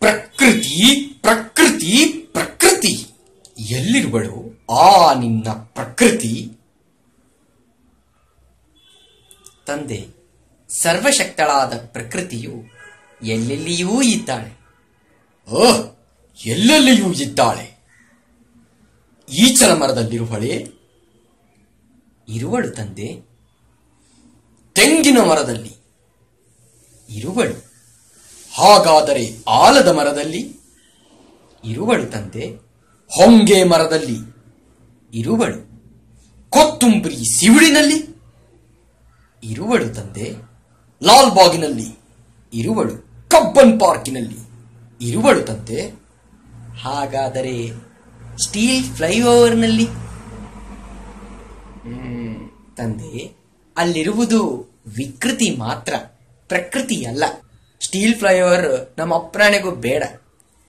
ಪ್ರಕೃತಿ ಪ್ರಕೃತಿ ಪ್ರಕೃತಿ ಎಲ್ಲಿರುವಳು ಆ ನಿನ್ನ ಪ್ರಕೃತಿ ತಂದೆ ಸರ್ವಶಕ್ತಳಾದ ಪ್ರಕೃತಿಯು ಎಲ್ಲೆಲ್ಲಿಯೂ ಇದ್ದಾಳೆ ಓಹ್ ಎಲ್ಲೆಲ್ಲಿಯೂ ಇದ್ದಾಳೆ ಈಚಲ ಮರದಲ್ಲಿರುವಳೆ ಇರುವಳು ತಂದೆ ತೆಂಗಿನ ಮರದಲ್ಲಿ ಇರುವಳು ಹಾಗಾದರೆ ಆಲದ ಮರದಲ್ಲಿ ಇರುವಳು ತಂದೆ ಹೊಂಗೆ ಮರದಲ್ಲಿ ಇರುವಳು ಕೊತ್ತುಂಬರಿ ಸಿವಿಳಿನಲ್ಲಿ ಇರುವಳು ತಂದೆ ಲಾಲ್ಬಾಗಿನಲ್ಲಿ ಇರುವಳು ಕಬ್ಬನ್ ಪಾರ್ಕಿನಲ್ಲಿ ಇರುವಳು ತಂದೆ ಹಾಗಾದರೆ ಸ್ಟೀಲ್ ಫ್ಲೈಓವರ್ನಲ್ಲಿ ಹ್ಮ್, ತಂದೆ ಅಲ್ಲಿರುವುದು ವಿಕೃತಿ ಮಾತ್ರ ಪ್ರಕೃತಿ ಅಲ್ಲ ಸ್ಟೀಲ್ ಫ್ಲೈಓವರ್ ನಮ್ಮ ಅಪ್ರಾಣೆಗೂ ಬೇಡ